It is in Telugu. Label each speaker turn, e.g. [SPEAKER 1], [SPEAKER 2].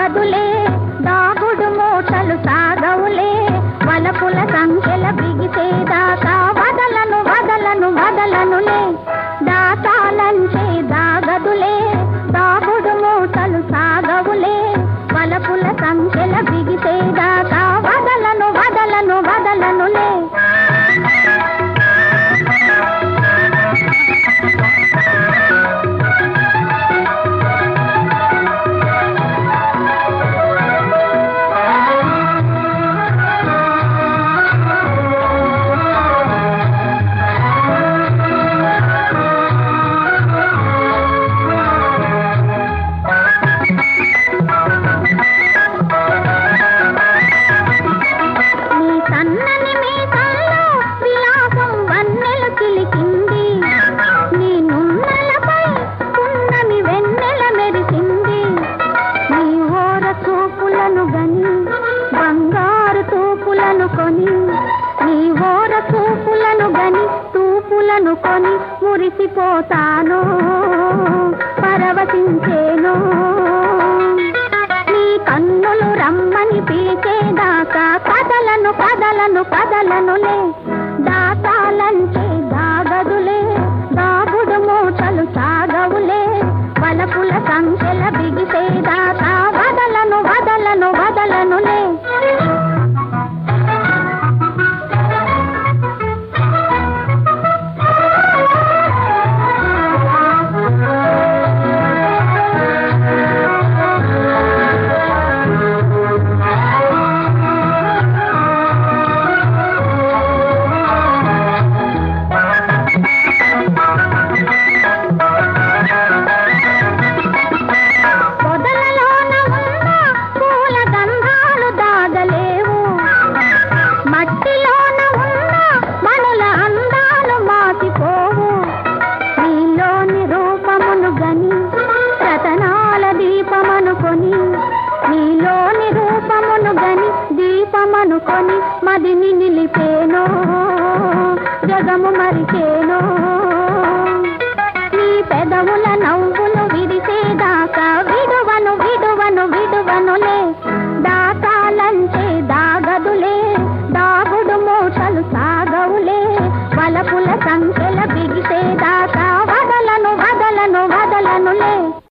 [SPEAKER 1] దాగదులే దాగుడు మూటలు సాగవులే వలపుల సంఖ్యల బిగిసేదాకా వదలను వదలను వదలనులే దాటాలంచే దాగదులే దాగుడు మూటలు సాగవులే వలపుల సంఖ్యల బిగిసేదాకా వదలను వదలను వదలనులే నీ సన్నని మీసాల్లో విలాసం వన్నెలు చిలికింది నీ నున్నలపై పున్నమి వెన్నెల మెరిసింది నీ ఓర చూపులను గని బంగారు తూపులను కొని నీ ఓర చూపులను గని తూపులను కొని మురిసిపోతాను పరవశించేను నీ కన్నులు రమ్మని పీచేదాకా కదలను కదలను కదలనులే దాటాలంటే దాగదులే దాగుడు మూటలు సాగవులే వలపుల సంఖ్యల బిగిసేదాకా వదలను వదలను వదలనులే పొదలలోన ఉన్న పూల గంధాలు దాగలేవు మట్టిలోన ఉన్న మనుల అందాలు మాసిపోవు నీలోని రూపమును గని రతనాల దీపమనుకొని నీలోని రూపమును గని దీపమనుకొని మదిని నిలిపేనో జగము మరిచేనో నీ పెదవుల నవ్వు